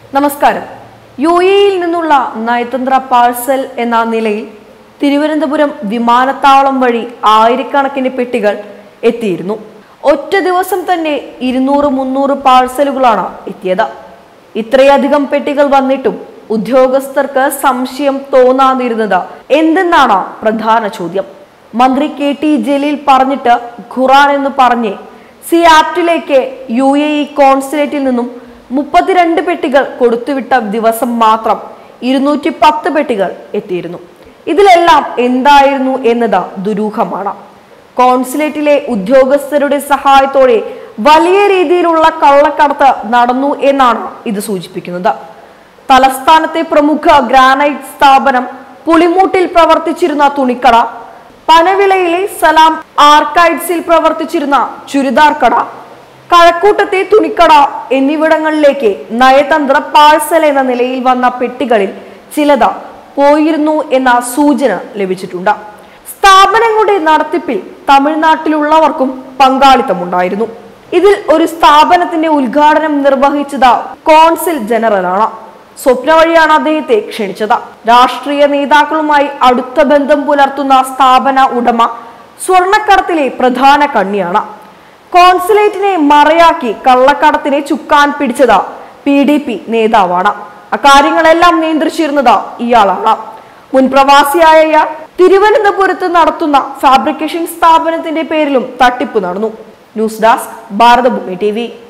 നമസ്കാരം യു എയിൽ നിന്നുള്ള നയതന്ത്ര പാഴ്സൽ എന്ന നിലയിൽ തിരുവനന്തപുരം വിമാനത്താവളം വഴി ആയിരക്കണക്കിന് പെട്ടികൾ എത്തിയിരുന്നു ഒറ്റ ദിവസം തന്നെ ഇരുന്നൂറ് മുന്നൂറ് പാഴ്സലുകളാണ് എത്തിയത് ഇത്രയധികം പെട്ടികൾ വന്നിട്ടും ഉദ്യോഗസ്ഥർക്ക് സംശയം തോന്നാതിരുന്നത് എന്തെന്നാണ് പ്രധാന ചോദ്യം മന്ത്രി കെ ടി ജലീൽ പറഞ്ഞിട്ട് ഖുറാൻ എന്ന് പറഞ്ഞ് സിയാറ്റിലേക്ക് യു എ ഇ കോൺസുലേറ്റിൽ നിന്നും മുപ്പത്തിരണ്ട് പെട്ടികൾ കൊടുത്തുവിട്ട ദിവസം മാത്രം ഇരുന്നൂറ്റി പത്ത് പെട്ടികൾ എത്തിയിരുന്നു ഇതിലെല്ലാം എന്തായിരുന്നു എന്നത് ദുരൂഹമാണ് കോൺസുലേറ്റിലെ ഉദ്യോഗസ്ഥരുടെ സഹായത്തോടെ വലിയ രീതിയിലുള്ള കള്ളക്കടത്ത് നടന്നു എന്നാണ് ഇത് സൂചിപ്പിക്കുന്നത് തലസ്ഥാനത്തെ പ്രമുഖ ഗ്രാനൈറ്റ് സ്ഥാപനം പുളിമൂട്ടിൽ പ്രവർത്തിച്ചിരുന്ന തുണിക്കട പനവിളയിലെ സലാം ആർക്കൈഡ്സിൽ പ്രവർത്തിച്ചിരുന്ന ചുരിദാർ കട കഴക്കൂട്ടത്തെ തുണിക്കട എന്നിവിടങ്ങളിലേക്ക് നയതന്ത്ര പാഴ്സൽ എന്ന നിലയിൽ വന്ന പെട്ടികളിൽ ചിലത് പോയിരുന്നു എന്ന സൂചന ലഭിച്ചിട്ടുണ്ട് സ്ഥാപനങ്ങളുടെ നടത്തിപ്പിൽ തമിഴ്നാട്ടിലുള്ളവർക്കും പങ്കാളിത്തമുണ്ടായിരുന്നു ഇതിൽ ഒരു സ്ഥാപനത്തിന്റെ ഉദ്ഘാടനം നിർവഹിച്ചത് കോൺസിൽ ജനറലാണ് സ്വപ്ന വഴിയാണ് അദ്ദേഹത്തെ ക്ഷണിച്ചത് രാഷ്ട്രീയ നേതാക്കളുമായി അടുത്ത ബന്ധം പുലർത്തുന്ന സ്ഥാപന ഉടമ സ്വർണക്കടത്തിലെ പ്രധാന കണ്ണിയാണ് കോൺസുലേറ്റിനെ മറയാക്കി കള്ളക്കടത്തിനെ ചുക്കാൻ പിടിച്ചത് പി ഡി പി നേതാവാണ് അക്കാര്യങ്ങളെല്ലാം നിയന്ത്രിച്ചിരുന്നത് ഇയാളാണ് മുൻ പ്രവാസിയായ ഇയാൾ തിരുവനന്തപുരത്ത് നടത്തുന്ന ഫാബ്രിക്കേഷൻ സ്ഥാപനത്തിന്റെ പേരിലും തട്ടിപ്പ് നടന്നു ന്യൂസ് ഡെസ്ക് ഭാരതഭൂമി ടി